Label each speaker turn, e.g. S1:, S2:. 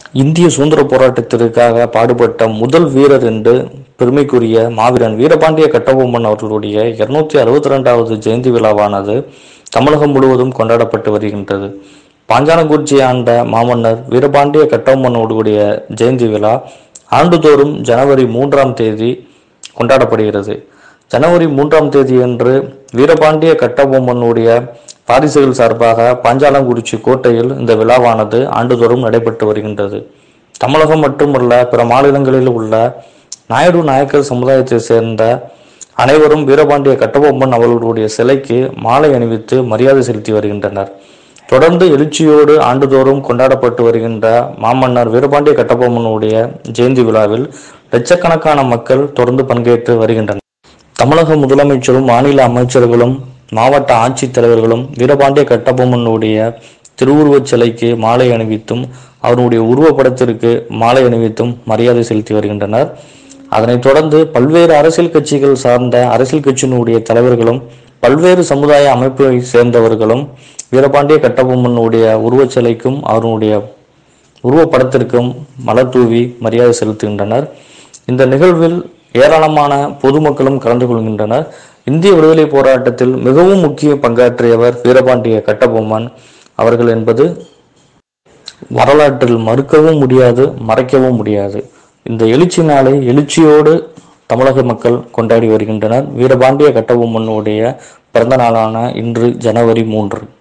S1: இந்திய சுதந்திர போராட்டத்திற்காக பாடுபட்ட முதல் வீரர் என்று பெருமைக்குரிய மாவீரன் வீரபாண்டிய கட்டபொம்மன் அவர்களுடைய இருநூத்தி அறுபத்தி ரெண்டாவது ஜெயந்தி விழாவானது தமிழகம் முழுவதும் கொண்டாடப்பட்டு வருகின்றது பாஞ்சாலங்குறிச்சி ஆண்ட மாமன்னர் வீரபாண்டிய கட்டபொம்மனுடைய ஜெயந்தி விழா ஆண்டுதோறும் ஜனவரி மூன்றாம் தேதி கொண்டாடப்படுகிறது ஜனவரி மூன்றாம் தேதியன்று வீரபாண்டிய கட்டபொம்மனுடைய வாரிசுகள் சார்பாக பாஞ்சாலங்குறிச்சி கோட்டையில் இந்த விழாவானது ஆண்டுதோறும் நடைபெற்று வருகின்றது தமிழகம் மட்டுமல்ல பிற மாநிலங்களில் உள்ள நாயுடு நாயக்கர் சமுதாயத்தை சேர்ந்த அனைவரும் வீரபாண்டிய கட்டபொம்மன் அவர்களுடைய சிலைக்கு மாலை அணிவித்து மரியாதை செலுத்தி வருகின்றனர் தொடர்ந்து எழுச்சியோடு ஆண்டுதோறும் கொண்டாடப்பட்டு வருகின்ற மாமன்னர் வீரபாண்டிய கட்டபொம்மனுடைய ஜெயந்தி விழாவில் லட்சக்கணக்கான மக்கள் தொடர்ந்து பங்கேற்று வருகின்றனர் தமிழக முதலமைச்சரும் மாநில அமைச்சர்களும் மாவட்ட ஆட்சித்தலைவர்களும் வீரபாண்டிய கட்டபொம்மனுடைய திருவுருவச் சிலைக்கு மாலை அணிவித்தும் அவருடைய உருவப்படத்திற்கு மாலை அணிவித்தும் மரியாதை செலுத்தி வருகின்றனர் அதனைத் தொடர்ந்து பல்வேறு அரசியல் கட்சிகள் சார்ந்த அரசியல் கட்சியினுடைய தலைவர்களும் பல்வேறு சமுதாய அமைப்பை சேர்ந்தவர்களும் வீரபாண்டிய கட்டபொம்மனுடைய உருவச் சிலைக்கும் அவருடைய உருவப்படத்திற்கும் மலர் தூவி மரியாதை செலுத்துகின்றனர் இந்த நிகழ்வில் ஏராளமான பொதுமக்களும் கலந்து கொள்கின்றனர் இந்திய விடுதலை போராட்டத்தில் மிகவும் முக்கிய பங்காற்றியவர் வீரபாண்டிய கட்டபொம்மன் அவர்கள் என்பது வரலாற்றில் மறுக்கவும் முடியாது மறைக்கவும் முடியாது இந்த எழுச்சி நாளை எழுச்சியோடு தமிழக மக்கள் கொண்டாடி வருகின்றனர் வீரபாண்டிய கட்டபொம்மனுடைய பிறந்த நாளான இன்று ஜனவரி மூன்று